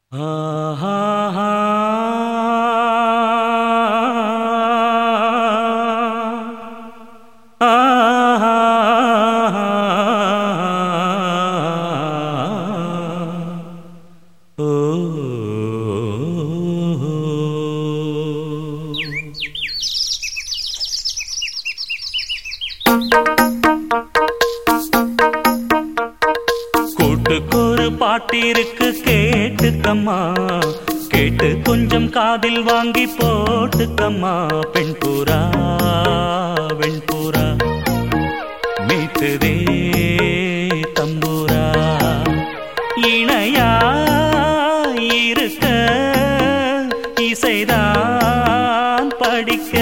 கூட்டுக்கொரு பாட்டிருக்கு கேட்டுக்கம்மா கேட்டு கொஞ்சம் காதில் வாங்கி போட்டுக்கம்மா பெண் புறா வெண்புறா மீட்டுதே தம்புரா இணையா இருக்க இசைதான் படிக்க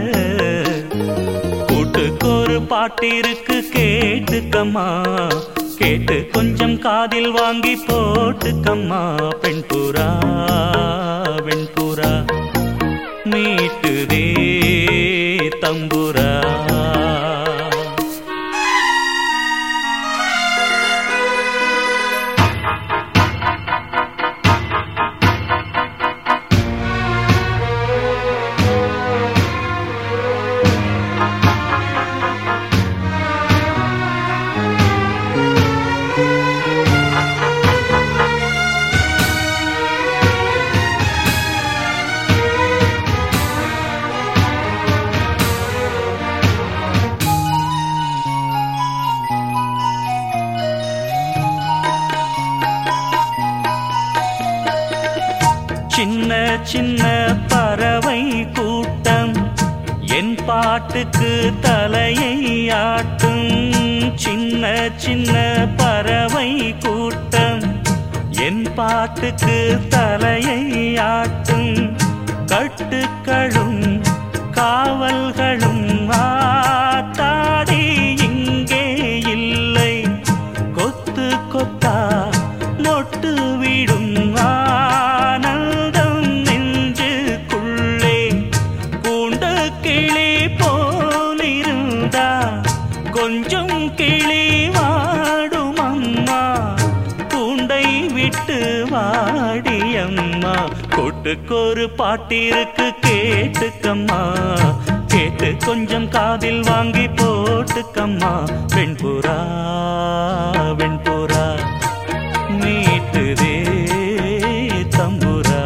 கூட்டுக்கொரு பாட்டிருக்கு கேட்டுக்கம்மா கேட்டு கொஞ்சம் காதில் வாங்கி போட்டுக்கம்மா பெண் புறா வெண்புறா மீட்டுதே தம்புரா சின்ன சின்ன பறவை கூட்டம் என் பாட்டுக்கு தலையை ஆட்டும் சின்ன சின்ன பறவை கூட்டம் என் பாட்டுக்கு தலையை ஆட்டும் கட்டுக்களும் காவல்களும் ஆத்தாடி இங்கே இல்லை கொத்து கொத்தா மொட்டு விடும் ஆனந்தம் நெஞ்சுக்குள்ளே பூண்ட கிளி போலிருந்தா கொஞ்சம் கிளி வாடும் அம்மா பூண்டை விட்டு வாடியம்மா கொட்டுக்கொரு பாட்டிருக்கு கேட்டுக்கம்மா கேட்டு கொஞ்சம் காதில் வாங்கி போட்டுக்கம்மா வெண்புறா வெண்புறா மீட்டுதே தம்புரா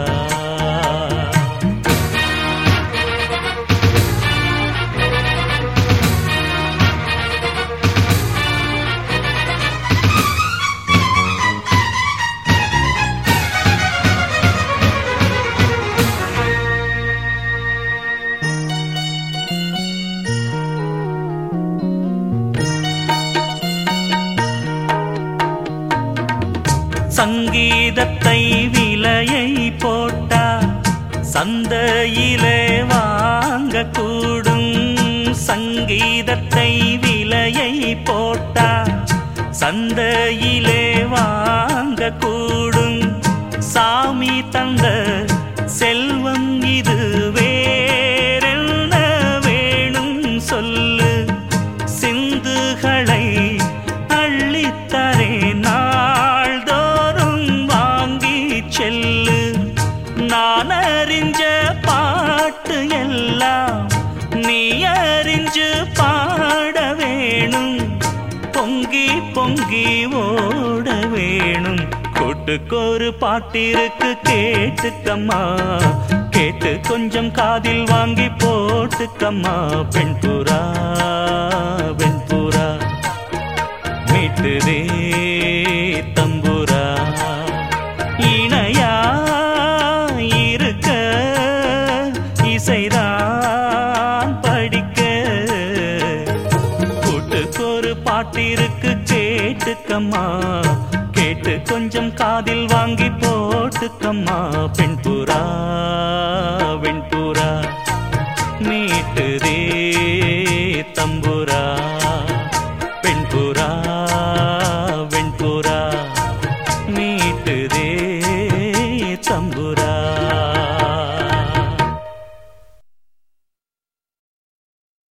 சங்கீதத்தை விலையை போட்டா சந்தையிலே வாங்க கூடும் சங்கீதத்தை விலையை போட்டா சந்தையிலே வாங்க கூடும் சாமி தந்த செல்வம் இது வேறென்ன வேணும் சொல்லு சிந்துகளை அள்ளித்தரே நாள்தோறும் வாங்கி செல்லு நான் அறிஞ்ச பாட்டு எல்லாம் நீ அறிஞ்சு பாட வேணும் பொங்கி பொங்கி ஓட வேணும் கூட்டுக்கொரு பாட்டிருக்கு கேட்டுக்கம்மா கேட்டு கொஞ்சம் காதில் வாங்கி போட்டுக்கம்மா பெண் புறா வெண்புறா மீட்டுதே தம்புரா இணையா இருக்க இசைதான் படிக்க கூட்டுக்கொரு பாட்டிருக்கு கேட்டுக்கம்மா கேட்டு கொஞ்சம் காதில் வாங்கி போட்டுக்கம்மா பெண் புறா